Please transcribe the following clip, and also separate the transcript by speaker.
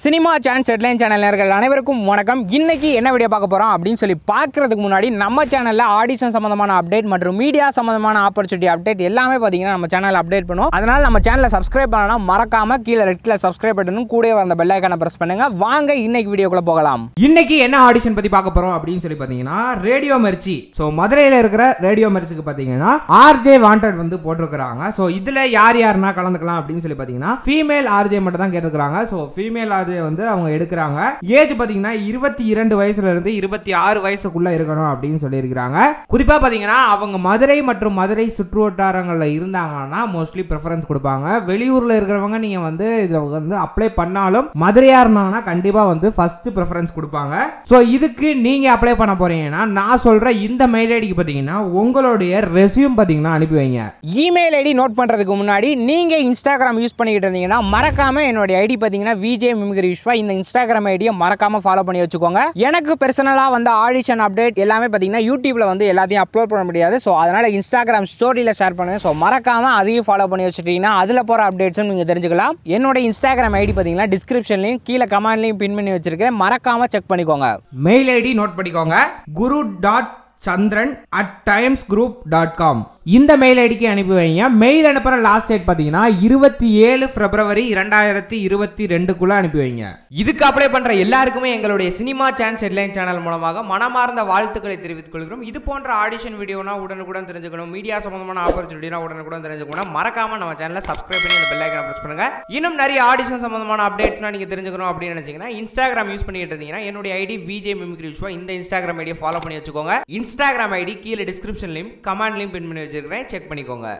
Speaker 1: cinema chance headline channel நேர்கள் அனைவருக்கும் வணக்கம் இன்னைக்கு என்ன வீடியோ பார்க்க போகிறோம் அப்படின்னு சொல்லி பார்க்கறதுக்கு முன்னாடி நம்ம சேனலில் ஆடிஷன் சம்மந்தமான அப்டேட் மற்றும் மீடியா சம்மந்தமான ஆப்பர்ச்சுனிட்டி அப்டேட் எல்லாமே பார்த்தீங்கன்னா நம்ம சேனல் அப்டேட் பண்ணுவோம் அதனால் நம்ம சேனலை சப்ஸ்கிரைப் பண்ணலாம் மறக்காம கீழே ரெட் கலர் சப்ஸ்கிரைப் பட்டனும் கூடவே வந்த பெல் ஐக்கானை ப்ரெஸ் பண்ணுங்க வாங்க இன்னைக்கு வீடியோக்குள்ள போகலாம்
Speaker 2: இன்னைக்கு என்ன ஆடிஷன் பத்தி பார்க்க போறோம் அப்படின்னு சொல்லி பாத்தீங்கன்னா ரேடியோ மெர்ச்சி ஸோ மதுரையில இருக்கிற ரேடியோ மெர்ச்சிக்கு பாத்தீங்கன்னா ஆர்ஜே வாண்டட் வந்து போட்டிருக்கிறாங்க ஸோ இதுல யார் யாருன்னா கலந்துக்கலாம் அப்படின்னு சொல்லி பாத்தீங்கன்னா ஃபீமேல் ஆர்ஜே மட்டும் தான் கேட்டிருக்காங்க ஸோ ஃபீமேல் ஆர்ஜே வந்து அவங்க எடுக்கிறாங்க ஏஜ் பாத்தீங்கன்னா இருபத்தி இரண்டு வயசுல இருந்து இருபத்தி ஆறு வயசுக்குள்ள இருக்கணும் அப்படின்னு சொல்லியிருக்கிறாங்க குறிப்பா பாத்தீங்கன்னா அவங்க மதுரை மற்றும் மதுரை சுற்று வட்டாரங்களில் இருந்தாங்கன்னா மோஸ்ட்லி ப்ரிஃபரன்ஸ் கொடுப்பாங்க வெளியூர்ல இருக்கிறவங்க நீங்க வந்து இதை வந்து அப்ளை பண்ணாலும் மதுரையா இருந்தாங்கன்னா கண்டிப்பா வந்து ஃபர்ஸ்ட் ப்ரிஃபரன்ஸ் கொடுப்பாங்க ஸோ இதுக்கு நீங்க அப்ளை பண்ண போறீங்கன்னா நான் சொல்ற இந்த மெயில் ஐடிக்கு பாத்தீங்கன்னா உங்களுடைய ரெஸ்யூம் பாத்தீங்கன்னா அனுப்பி வைங்க
Speaker 1: இமெயில் ஐடி நோட் பண்ணுறதுக்கு முன்னாடி நீங்கள் இன்ஸ்டாகிராம் யூஸ் பண்ணிக்கிட்டு இருந்தீங்கன்னா மறக்காம என்னுடைய ஐடி பார்த்தீங்கன்னா விஜே மிமிகிரி விஸ்வா இந்த இன்ஸ்டாகிராம் ஐடியை மறக்காம ஃபாலோ பண்ணி வச்சுக்கோங்க எனக்கு பர்சனலாக வந்து ஆடிஷன் அப்டேட் எல்லாமே பார்த்தீங்கன்னா யூடியூப்ல வந்து எல்லாத்தையும் அப்லோட் பண்ண முடியாது ஸோ அதனால் இன்ஸ்டாகிராம் ஸ்டோரியில் ஷேர் பண்ணுங்க ஸோ மறக்காம அதையும் ஃபாலோ பண்ணி வச்சுட்டீங்கன்னா அதில் போகிற அப்டேட்ஸும் நீங்கள் தெரிஞ்சுக்கலாம் என்னோட இன்ஸ்டாகிராம் ஐடி பார்த்தீங்கன்னா டிஸ்கிரிப்ஷன்லையும் கீழே கமெண்ட்லையும் பின் பண்ணி வச்சிருக்கேன் மறக்காம செக் பண்ணிக்கோங்க
Speaker 2: மெயில் ஐடி நோட் பண்ணிக்கோங்க Guru dot Chandran at Times group dot com இந்த மெயில் ஐடிக்கு அனுப்பி வைங்க மெயில் அனுப்புகிற லாஸ்ட் டேட் பார்த்தீங்கன்னா இருபத்தி ஏழு பிப்ரவரி இரண்டாயிரத்தி இருபத்தி ரெண்டுக்குள்ளே அனுப்பி வைங்க இதுக்கு அப்ளை பண்ணுற எல்லாருக்குமே எங்களுடைய சினிமா சான்ஸ் ஹெட்லைன் சேனல் மூலமாக மனமார்ந்த வாழ்த்துக்களை தெரிவித்துக் கொள்கிறோம் இது போன்ற ஆடிஷன் வீடியோனா உடனுக்குடன் தெரிஞ்சுக்கணும் மீடியா சம்பந்தமான ஆப்பர்ச்சுனிட்டினா உடனுக்குடன் தெரிஞ்சுக்கணும் மறக்காம நம்ம சேனலை சப்ஸ்கிரைப் பண்ணி அந்த பெல் ஐக்கனை ப்ரெஸ் பண்ணுங்க இன்னும் நிறைய ஆடிஷன் சம்பந்தமான அப்டேட்ஸ்னா நீங்க தெரிஞ்சுக்கணும் அப்படின்னு நினைச்சீங்கன்னா இன்ஸ்டாகிராம் யூஸ் பண்ணிட்டு இருந்தீங்கன்னா என்னுடைய ஐடி விஜே மிமிக்ரி விஸ்வா இந்த இன்ஸ்டாகிராம் ஐடியை ஃபாலோ பண்ணி வச்சுக்கோங்க இன்ஸ்டாகிராம் ஐடி கீழே டிஸ்கிரிப்ஷன்லையும் கமெண்ட்லையும் பின் பண்ணி வச்சிருக்கிறேன் செக் பண்ணிக்கோங்க